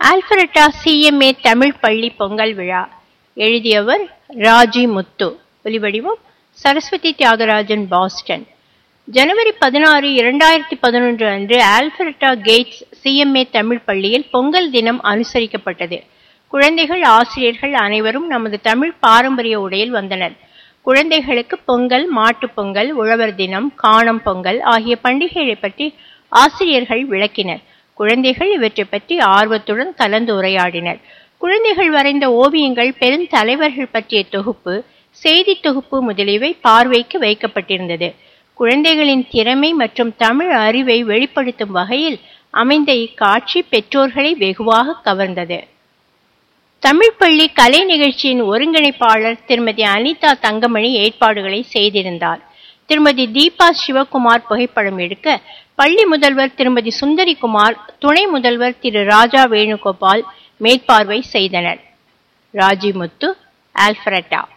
ஆல்பரட்டா CMA Tamil பள்ளி பொங்கல் விழா எழுதியவர் ராஜி முத்து ஒலிவடிவம் சரஸ்வதி தியாகராஜன் பாஸ்டன் ஜனவரி பதினாறு இரண்டாயிரத்தி பதினொன்று அன்று ஆல்பரட்டா கேட்ஸ் சிஎம்ஏ தமிழ் பள்ளியில் பொங்கல் தினம் அனுசரிக்கப்பட்டது குழந்தைகள் ஆசிரியர்கள் அனைவரும் நமது தமிழ் பாரம்பரிய உடையில் வந்தனர் குழந்தைகளுக்கு பொங்கல் மாட்டுப் பொங்கல் உழவர் தினம் காணும் பொங்கல் ஆகிய பண்டிகைகளை பற்றி ஆசிரியர்கள் விளக்கினர் குழந்தைகள் இவற்றை பற்றி ஆர்வத்துடன் கலந்து உரையாடினர் குழந்தைகள் வரைந்த ஓவியங்கள் பெருந்தலைவர்கள் பற்றிய தொகுப்பு செய்தி தொகுப்பு முதலியவை பார்வைக்கு வைக்கப்பட்டிருந்தது குழந்தைகளின் திறமை மற்றும் தமிழ் அறிவை வெளிப்படுத்தும் வகையில் அமைந்த இக்காட்சி பெற்றோர்களை வெகுவாக கவர்ந்தது தமிழ் பள்ளி கலை நிகழ்ச்சியின் ஒருங்கிணைப்பாளர் திருமதி அனிதா தங்கமணி ஏற்பாடுகளை செய்திருந்தார் திருமதி தீபா சிவகுமார் புகைப்படம் எடுக்க பள்ளி முதல்வர் திருமதி சுந்தரிகுமார் துணை முதல்வர் திரு ராஜா வேணுகோபால் மேற்பார்வை செய்தனர் ராஜிமுத்து ஆல்பரட்டா